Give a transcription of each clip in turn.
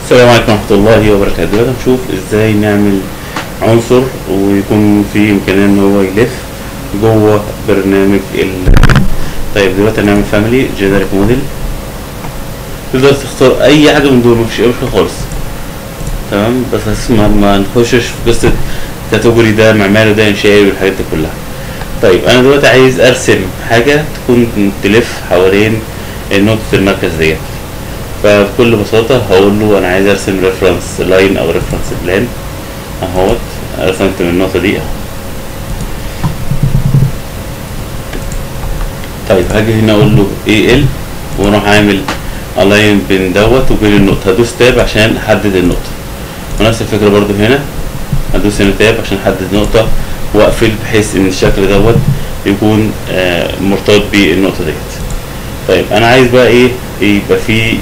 السلام عليكم ورحمة الله وبركاته دلوقتي هنشوف ازاي نعمل عنصر ويكون فيه امكانية ان هو يلف جوه برنامج ال طيب دلوقتي هنعمل فاميلي جينيريك موديل تقدر تختار اي حاجة من دول مفيش اي مشكلة خالص تمام بس بس ما, ما نخشش في قصة كاتيجوري ده معماري وده انشائي والحاجات دي كلها طيب انا دلوقتي عايز ارسم حاجة تكون تلف حوالين نقطة المركز ديت فبكل بساطة هقول له أنا عايز أرسم ريفرنس لاين أو ريفرنس بلان أهوت رسمت من النقطة دي طيب هاجي هنا أقول له اي ال وأروح عامل الاين بين دوت وبين النقطة هدوس تاب عشان أحدد النقطة ونفس الفكرة برضو هنا هدوس هنا تاب عشان أحدد نقطة وأقفل بحيث إن الشكل دوت يكون آه مرتبط بالنقطة ديت طيب انا عايز بقى ايه يبقى في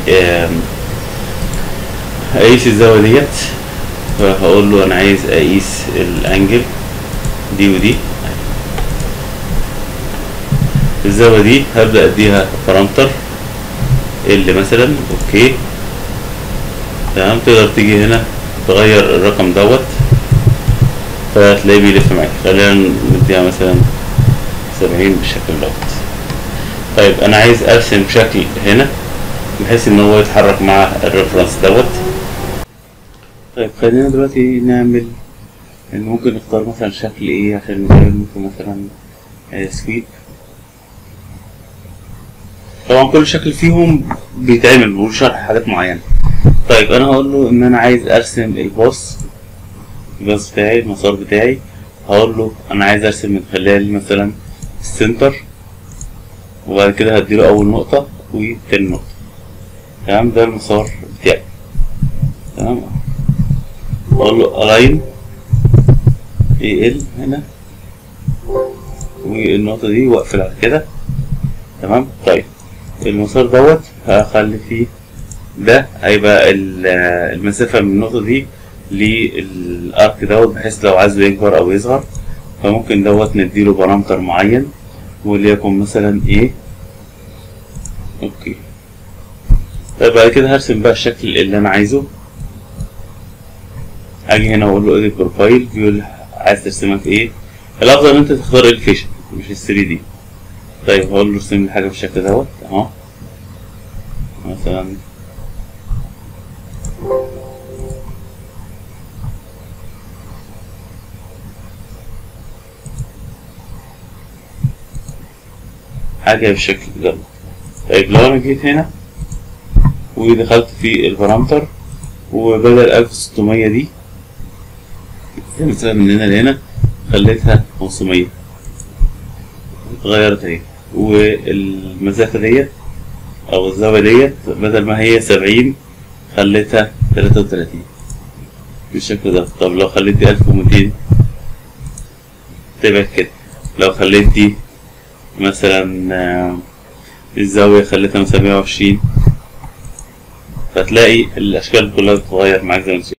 اقيس الزاويه ديت فهقول له انا عايز اقيس الانجل دي ودي الزاويه دي هبدا اديها بارامتر ال مثلا اوكي تمام تقدر تيجي هنا تغير الرقم دوت فهتلاقيه بيلف معاك خلينا نديها مثلا سبعين بالشكل دوت طيب انا عايز ارسم شكل هنا بحيث ان هو يتحرك مع الريفرنس دوت طيب خلينا دلوقتي نعمل ان ممكن نختار مثلا شكل ايه عشان نعمل ممكن مثلا سويب طبعا كل شكل فيهم بيتعمل وشرح حاجات معينة طيب انا هقول له ان انا عايز ارسم الباص الباص بتاعي المسار بتاعي هقول له انا عايز ارسم من خلال مثلا السنتر وبعد كده هديله أول نقطة وتاني نقطة تمام ده المسار بتاعي تمام أقول له align ال هنا والنقطة دي وأقفل على كده تمام طيب المسار دوت هخلي فيه ده هيبقى المسافة من النقطة دي للأرك دوت بحيث لو عايزه يكبر أو يصغر فممكن دوت نديله بارامتر معين وليكن مثلا ايه اوكي طيب بعد كده هرسم بقى الشكل اللي انا عايزه اجي هنا اقول له اديت بروفايل بيقول عايز ترسمها في ايه الافضل ان انت تختار الفيشن مش ال 3 دي طيب هقول له ارسم لي حاجه بالشكل دوت اهو مثلا حاجة بالشكل ده طيب لو أنا جيت هنا ودخلت في البارامتر وبدل ألف ستمية دي مثلا من هنا لهنا خليتها خمسمية اتغيرت اهي والمسافة ديت أو الزاوية ديت بدل ما هي سبعين خليتها تلاتة وتلاتين بالشكل ده طب لو خليت دي ألف ومتين تبقى كده لو خليت دي مثلا الزاوية خليتها مثلا مية وعشرين فتلاقي الأشكال كلها بتتغير معاك زي ما